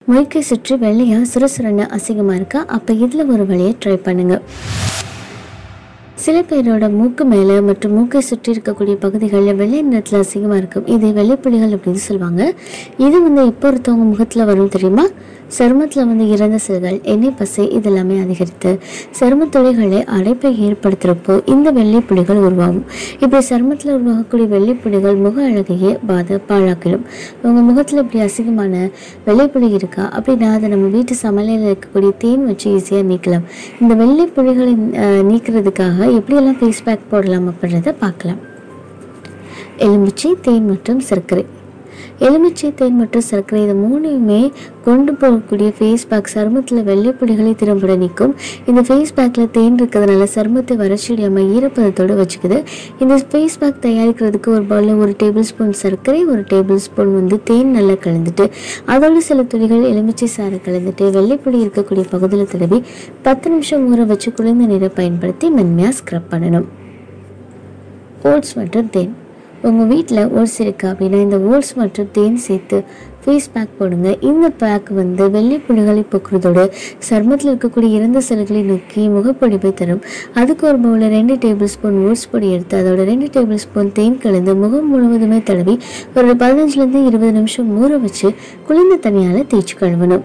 மொய்க்கை சுற்றி வெள்ளையாக சுறுசுறுன்னு அசிங்கமாக இருக்கா அப்போ இதில் ஒரு வழியை ட்ரை பண்ணுங்கள் சில பேரோட மூக்கு மேலே மற்றும் மூக்கை சுற்றி இருக்கக்கூடிய பகுதிகளில் வெள்ளை நிறத்தில் அசிங்கமாக இருக்கும் இதை வெள்ளைப்புலிகள் அப்படின்னு சொல்லுவாங்க இது வந்து எப்போ ஒருத்தவங்க முகத்தில் வரும் தெரியுமா சருமத்தில் வந்து இறந்த செல்கள் எண்ணெய் பசை இதெல்லாமே அதிகரித்து சரும துளைகளை அடைப்பை ஏற்படுத்துகிறப்போ இந்த வெள்ளைப்புலிகள் உருவாகும் இப்படி சருமத்தில் உருவாகக்கூடிய வெள்ளைப்புலிகள் முக அழகையே பாத பாழாக்கிடும் உங்கள் முகத்தில் இப்படி அசிங்கமான வெள்ளைப்புலி இருக்கா அப்படின்னா அதை நம்ம வீட்டு சமையலில் இருக்கக்கூடிய தேன் வச்சு ஈஸியாக நீக்கலாம் இந்த வெள்ளைப்புலிகளை அஹ், நீக்கிறதுக்காக எப்படியெல்லாம் ஃபேஸ் பேக் போடலாம் அப்படின்றத பார்க்கலாம் எலுமிச்சை தேன் மற்றும் சர்க்கரை எலுமிச்சை தேன் மற்றும் சர்க்கரை இது மூணையுமே கொண்டு போகக்கூடிய ஃபேஸ் பேக் சருமத்தில் வெள்ளைப்புலிகளை திறம்பட நீக்கும் இந்த ஃபேஸ் பேக்கில் தேன் இருக்கிறதுனால சருமத்தை வறட்சியடையாமல் ஈரப்பதத்தோடு வச்சுக்குது இந்த ஃபேஸ் பேக் தயாரிக்கிறதுக்கு ஒரு பவுலில் ஒரு டேபிள் ஸ்பூன் சர்க்கரை ஒரு டேபிள் ஸ்பூன் வந்து தேன் நல்லா கலந்துட்டு அதோடு சில துளிகள் எலுமிச்சை சாறு கலந்துட்டு வெள்ளைப்புலி இருக்கக்கூடிய பகுதியில் தடவி பத்து நிமிஷம் ஊற வச்சு குளிர்ந்த நீரை பயன்படுத்தி மென்மையாக ஸ்க்ரப் பண்ணணும் ஓட்ஸ் மற்றும் தேன் உங்கள் வீட்டில் ஓட்ஸ் இருக்கு அப்படின்னா இந்த ஓட்ஸ் மற்றும் தேன் சேர்த்து ஃபேஸ் பேக் போடுங்க இந்த பேக் வந்து வெள்ளை புலிகளை போக்குறதோடு சருமத்தில் இருக்கக்கூடிய இறந்த செல்களை நோக்கி முகப்பொழிவை தரும் அதுக்கு ஒரு பவுலில் ரெண்டு டேபிள் ஸ்பூன் ஓட்ஸ் பொடி எடுத்து அதோட ரெண்டு டேபிள் ஸ்பூன் தேன் கலந்து முகம் முழுவதுமே தடவி ஒரு பதினஞ்சுலேருந்து இருபது நிமிஷம் ஊற வச்சு குளிர்ந்த தண்ணியால் தேய்ச்சி கழுவணும்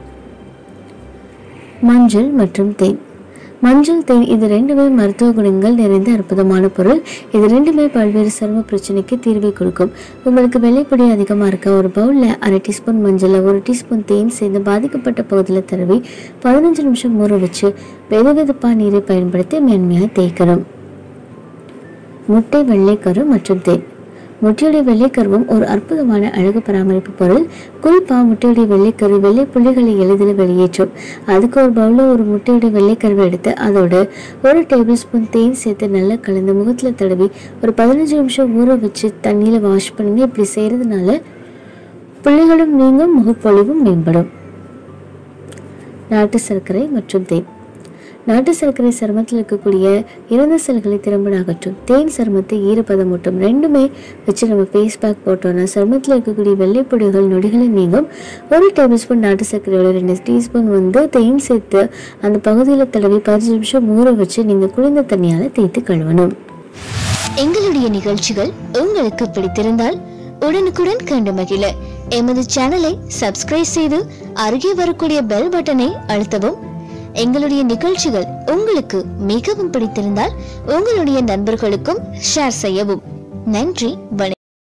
மஞ்சள் மற்றும் தேன் மஞ்சள் தேன் இது ரெண்டுமே மருத்துவ குணங்கள் நிறைந்த அற்புதமான பொருள் இது ரெண்டுமே பல்வேறு சரும பிரச்சனைக்கு தீர்வை கொடுக்கும் உங்களுக்கு வெள்ளைப்பொடி அதிகமாக இருக்க ஒரு பவுலில் அரை டீஸ்பூன் மஞ்சள் ஒரு டீஸ்பூன் தேன் சேர்ந்து பாதிக்கப்பட்ட பகுதியில் தடவி பதினஞ்சு நிமிஷம் ஊற வச்சு வெது வெதுப்பா நீரை பயன்படுத்தி மென்மையாக தேய்க்கணும் முட்டை வெள்ளைக்கரு மற்றும் தேன் முட்டையுடைய வெள்ளைக்கருவும் ஒரு அற்புதமான அழகு பராமரிப்பு பொருள் குறிப்பாக முட்டையுடைய வெள்ளைக்கரு வெள்ளை புள்ளிகளை எளிதில் வெளியேற்றும் அதுக்கு ஒரு பவுலில் ஒரு முட்டையுடைய வெள்ளைக்கருவை எடுத்து அதோட ஒரு டேபிள் ஸ்பூன் தேன் சேர்த்து நல்லா கலந்து முகத்தில் தடவி ஒரு பதினஞ்சு நிமிஷம் ஊற வச்சு தண்ணியில் வாஷ் பண்ணுங்க இப்படி செய்கிறதுனால புள்ளிகளும் நீங்கும் முகப்பொழிவும் மேம்படும் நாட்டு சர்க்கரை மற்றும் தேன் நாட்டு சர்க்கரை சருமத்தில் இருக்கக்கூடிய இறந்த செல்களை திறம்பட அகற்றும் தேன் சருமத்தை ஈரப்பதமூட்டும் ரெண்டுமே வச்சு நம்ம ஃபேஸ் பேக் போட்டோம்னா சருமத்தில் இருக்கக்கூடிய வெள்ளைப்பொடிகள் நொடிகளை நீங்கும் ஒரு டேபிள் ஸ்பூன் நாட்டு சர்க்கரையோட ரெண்டு டீஸ்பூன் வந்து தேன் சேர்த்து அந்த பகுதியில் தடவி பதினஞ்சு நிமிஷம் ஊற வச்சு நீங்கள் குளிர்ந்த தண்ணியால் தேய்த்து கழுவணும் எங்களுடைய நிகழ்ச்சிகள் உங்களுக்கு பிடித்திருந்தால் உடனுக்குடன் கண்டு மகிழ எமது சேனலை சப்ஸ்கிரைப் செய்து அருகே வரக்கூடிய பெல் பட்டனை அழுத்தவும் எங்களுடைய நிகழ்ச்சிகள் உங்களுக்கு மிகவும் பிடித்திருந்தால் உங்களுடைய நண்பர்களுக்கும் ஷேர் செய்யவும் நன்றி வணக்கம்